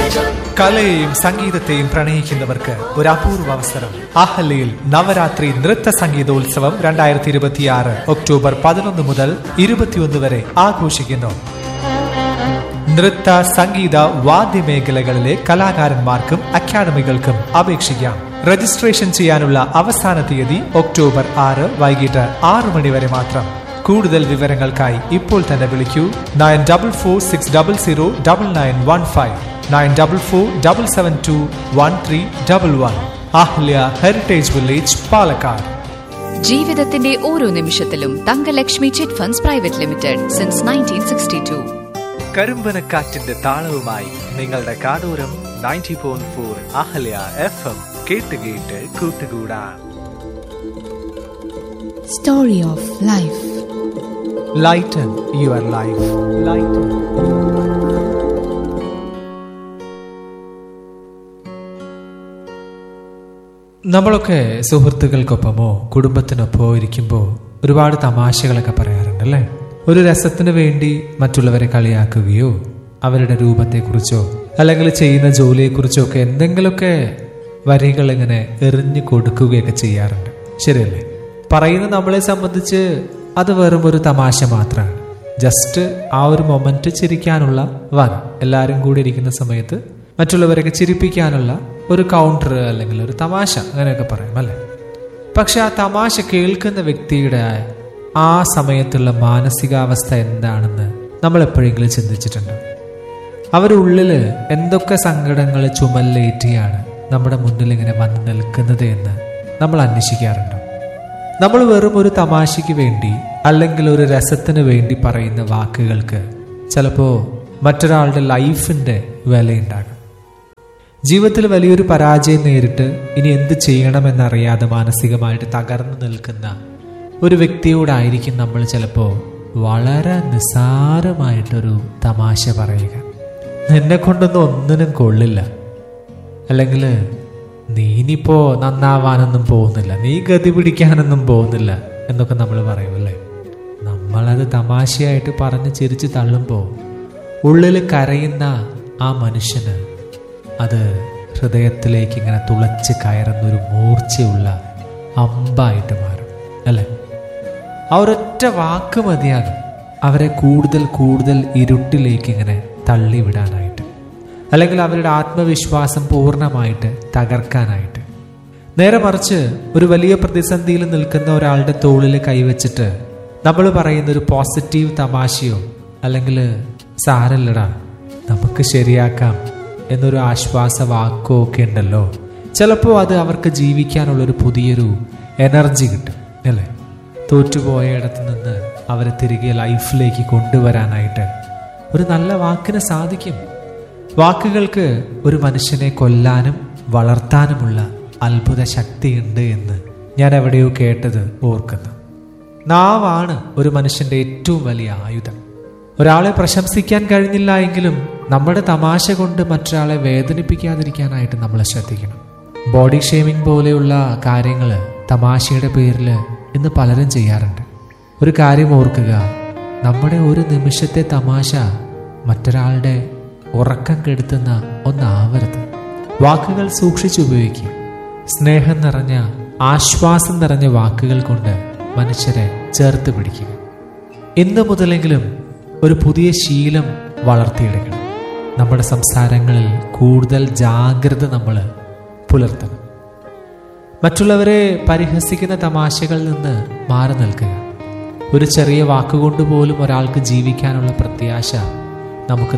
കലയെയും സംഗീതത്തെയും പ്രണയിക്കുന്നവർക്ക് ഒരു അപൂർവ അവസരം അഹല്യയിൽ നവരാത്രി നൃത്ത സംഗീതോത്സവം രണ്ടായിരത്തി ഇരുപത്തിയാറ് ഒക്ടോബർ പതിനൊന്ന് മുതൽ ഇരുപത്തിയൊന്ന് വരെ ആഘോഷിക്കുന്നു നൃത്ത സംഗീത വാദ്യമേഖലകളിലെ കലാകാരന്മാർക്കും അക്കാദമികൾക്കും അപേക്ഷിക്കാം രജിസ്ട്രേഷൻ ചെയ്യാനുള്ള അവസാന തീയതി ഒക്ടോബർ ആറ് വൈകിട്ട് ആറു മണി വരെ മാത്രം കൂടുതൽ വിവരങ്ങൾക്കായി ഇപ്പോൾ തന്നെ വിളിക്കൂ nine double four six double zero double nine one five nine double four double seven two one three double one Ahalya heritage village Palakkad ജീവിതത്തിന്റെ ഓരോ നിമിഷത്തിലും Thankalakshmi chit funds private limited since nineteen sixty two കരിമ്പനക്കാറ്റിന്റെ താളവുമായി നിങ്ങളുടെ കാടൂരം ninety point four Ahalya F M കേട്ട് കേട്ട് കൂട്ടുകൂടാൻ Story of Life. Lighten your life lighten നമ്മളൊക്കെ സുഹൃത്തുക്കൾക്കൊപ്പമോ കുടുംബത്തിനൊപ്പമോ ഇരിക്കുമ്പോൾ ഒരുപാട് തമാശകളൊക്കെ പറയാറുണ്ട് അല്ലേ ഒരു രസത്തിന് വേണ്ടി മറ്റുള്ളവരെ കളിയാക്കുകയോ അവരുടെ രൂപത്തെക്കുറിച്ചോ അല്ലെങ്കിൽ ചെയ്യുന്ന ജോലിയെക്കുറിച്ചോ ഒക്കെ എന്തെങ്കിലുമൊക്കെ വരികൾ ഇങ്ങനെ എറിഞ്ഞു കൊടുക്കുകയൊക്കെ ചെയ്യാറുണ്ട് ശരിയല്ലേ പറയുന്ന നമ്മളെ സംബന്ധിച്ച് അത് വെറും ഒരു തമാശ മാത്രമാണ് ജസ്റ്റ് ആ ഒരു മൊമെന്റ് ചിരിക്കാനുള്ള വൻ എല്ലാവരും കൂടി ഇരിക്കുന്ന സമയത്ത് മറ്റുള്ളവരൊക്കെ ചിരിപ്പിക്കാനുള്ള ഒരു കൗണ്ടർ അല്ലെങ്കിൽ ഒരു തമാശ അങ്ങനെയൊക്കെ പറയാം അല്ലേ പക്ഷെ ആ തമാശ കേൾക്കുന്ന വ്യക്തിയുടെ ആ സമയത്തുള്ള മാനസികാവസ്ഥ എന്താണെന്ന് നമ്മൾ എപ്പോഴെങ്കിലും ചിന്തിച്ചിട്ടുണ്ടോ അവരുടെ ഉള്ളില് എന്തൊക്കെ സങ്കടങ്ങൾ ചുമലിലേറ്റിയാണ് നമ്മുടെ മുന്നിൽ ഇങ്ങനെ വന്ന് നിൽക്കുന്നത് എന്ന് നമ്മൾ അന്വേഷിക്കാറുണ്ടോ നമ്മൾ വെറും ഒരു തമാശയ്ക്ക് വേണ്ടി അല്ലെങ്കിൽ ഒരു രസത്തിന് വേണ്ടി പറയുന്ന വാക്കുകൾക്ക് ചിലപ്പോൾ മറ്റൊരാളുടെ ലൈഫിന്റെ വിലയുണ്ടാകും ജീവിതത്തിൽ വലിയൊരു പരാജയം നേരിട്ട് ഇനി എന്ത് ചെയ്യണമെന്നറിയാതെ മാനസികമായിട്ട് തകർന്നു നിൽക്കുന്ന ഒരു വ്യക്തിയോടായിരിക്കും നമ്മൾ ചിലപ്പോൾ വളരെ നിസ്സാരമായിട്ടൊരു തമാശ പറയുക നിന്നെ കൊണ്ടൊന്നും ഒന്നിനും കൊള്ളില്ല അല്ലെങ്കിൽ നീ ഇനിയിപ്പോ നന്നാവാനൊന്നും പോകുന്നില്ല നീ ഗതി പിടിക്കാനൊന്നും പോകുന്നില്ല എന്നൊക്കെ നമ്മൾ പറയുമല്ലേ നമ്മളത് തമാശയായിട്ട് പറഞ്ഞ് ചിരിച്ച് തള്ളുമ്പോൾ ഉള്ളിൽ കരയുന്ന ആ മനുഷ്യന് അത് ഹൃദയത്തിലേക്ക് ഇങ്ങനെ തുളച്ച് കയറുന്ന ഒരു മൂർച്ചയുള്ള അമ്പായിട്ട് മാറും അല്ലേ ആ ഒരൊറ്റ വാക്ക് മതിയാകും അവരെ കൂടുതൽ കൂടുതൽ ഇരുട്ടിലേക്ക് ഇങ്ങനെ തള്ളിവിടാനായിട്ട് അല്ലെങ്കിൽ അവരുടെ ആത്മവിശ്വാസം പൂർണ്ണമായിട്ട് തകർക്കാനായിട്ട് നേരെ മറിച്ച് ഒരു വലിയ പ്രതിസന്ധിയിൽ നിൽക്കുന്ന ഒരാളുടെ തോളിൽ കൈവച്ചിട്ട് നമ്മൾ പറയുന്ന ഒരു പോസിറ്റീവ് തമാശയോ അല്ലെങ്കിൽ സാരല്ലടാ നമുക്ക് ശരിയാക്കാം എന്നൊരു ആശ്വാസ വാക്കോ ഒക്കെ ഉണ്ടല്ലോ ചിലപ്പോൾ അത് അവർക്ക് ജീവിക്കാനുള്ളൊരു പുതിയൊരു എനർജി കിട്ടും അല്ലേ തോറ്റുപോയ ഇടത്ത് നിന്ന് അവരെ തിരികെ ലൈഫിലേക്ക് കൊണ്ടുവരാനായിട്ട് ഒരു നല്ല വാക്കിന് സാധിക്കും വാക്കുകൾക്ക് ഒരു മനുഷ്യനെ കൊല്ലാനും വളർത്താനുമുള്ള അത്ഭുത ശക്തിയുണ്ട് എന്ന് ഞാൻ എവിടെയോ കേട്ടത് ഓർക്കുന്നു നാവാണ് ഒരു മനുഷ്യന്റെ ഏറ്റവും വലിയ ആയുധം ഒരാളെ പ്രശംസിക്കാൻ കഴിഞ്ഞില്ല എങ്കിലും നമ്മുടെ തമാശ കൊണ്ട് മറ്റൊരാളെ വേദനിപ്പിക്കാതിരിക്കാനായിട്ട് നമ്മൾ ശ്രദ്ധിക്കണം ബോഡി ഷേമിംഗ് പോലെയുള്ള കാര്യങ്ങൾ തമാശയുടെ പേരിൽ ഇന്ന് പലരും ചെയ്യാറുണ്ട് ഒരു കാര്യം ഓർക്കുക നമ്മുടെ ഒരു നിമിഷത്തെ തമാശ മറ്റൊരാളുടെ ഉറക്കം കെടുത്തുന്ന ഒന്നാവരുത് വാക്കുകൾ സൂക്ഷിച്ചുപയോഗിക്കുക സ്നേഹം നിറഞ്ഞ ആശ്വാസം നിറഞ്ഞ വാക്കുകൾ കൊണ്ട് മനുഷ്യരെ ചേർത്ത് പിടിക്കുക ഇന്ന് മുതലെങ്കിലും ഒരു പുതിയ ശീലം വളർത്തിയെടുക്കണം നമ്മുടെ സംസാരങ്ങളിൽ കൂടുതൽ ജാഗ്രത നമ്മൾ പുലർത്തണം മറ്റുള്ളവരെ പരിഹസിക്കുന്ന തമാശകളിൽ നിന്ന് മാറി നിൽക്കുക ഒരു ചെറിയ വാക്കുകൊണ്ട് പോലും ഒരാൾക്ക് ജീവിക്കാനുള്ള പ്രത്യാശ നമുക്ക്